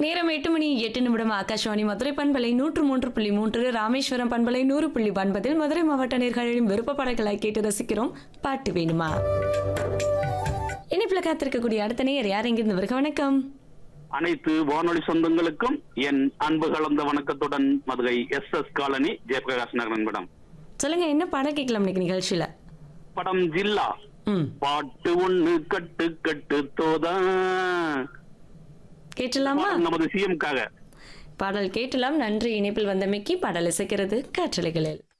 நேரம் எட்டு மணி எட்டு நிமிடம் ஆகாஷ்வாணி மதுரை பண்பலை நூற்று மூன்று புள்ளி மூன்று ராமேஸ்வரம் பண்பலை நூறு புள்ளி ஒன்பதில் மதுரை மாவட்ட நேர்களின் விருப்ப படங்களை கேட்டு ரசிக்கிறோம் பாட்டு வேணுமா இனிப்புல காத்திருக்கக்கூடிய அடுத்த நேர் யார் எங்கிருந்து வருக வணக்கம் அனைத்து வானொலி சொந்தங்களுக்கும் என் அன்பு கலந்த வணக்கத்துடன் Madurai S S colony Jayaprakash Nagaran madam சொல்லுங்க என்ன பாடம் கேட்கலாம் இன்னைக்கு நிகழ்ச்சியில படம் ஜில்லா ம் பாட்டு ஒண்ணு கட்டு கட்டு தோதா கேட்டலாமா நமது சிஎம்காக பாடல் கேட்டலாம் நன்றி இணைப்பில் வந்தமைக்கு பாடல் இசைக்கிறது காற்றலைகளில்